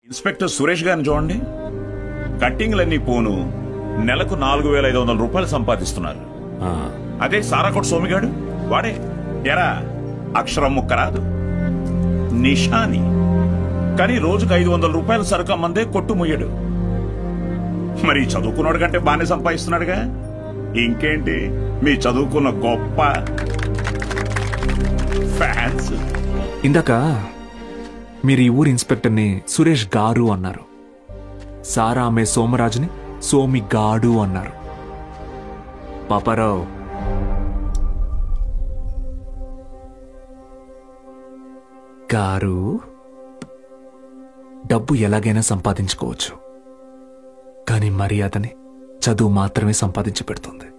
inspector Suresh గారిని చూడండి కట్టింగ్లన్నీ పోను నెలకు నాలుగు వేల ఐదు వందల రూపాయలు సంపాదిస్తున్నారు ఆ, అదే సారాకోట్ సోమిగాడు వాడే ఎరా అక్షరం ముక్క రాదు నిషాని కానీ రోజుకు ఐదు వందల రూపాయల సరుకు అమ్మందే కొట్టు ముయ్యడు మరి చదువుకున్నాడు కంటే బాగానే సంపాదిస్తున్నాడుగా ఇంకేంటి మీ చదువుకున్న గొప్ప ఫ్యాన్స్ ఇందాక మీరు ఈ ఊరి ఇన్స్పెక్టర్ని సురేష్ గారు అన్నారు సారా అమ్మే సోమరాజుని సోమి గాడు అన్నారు పాపారావు గారు డబ్బు ఎలాగైనా సంపాదించుకోవచ్చు కానీ మర్యాదని చదువు మాత్రమే సంపాదించి పెడుతుంది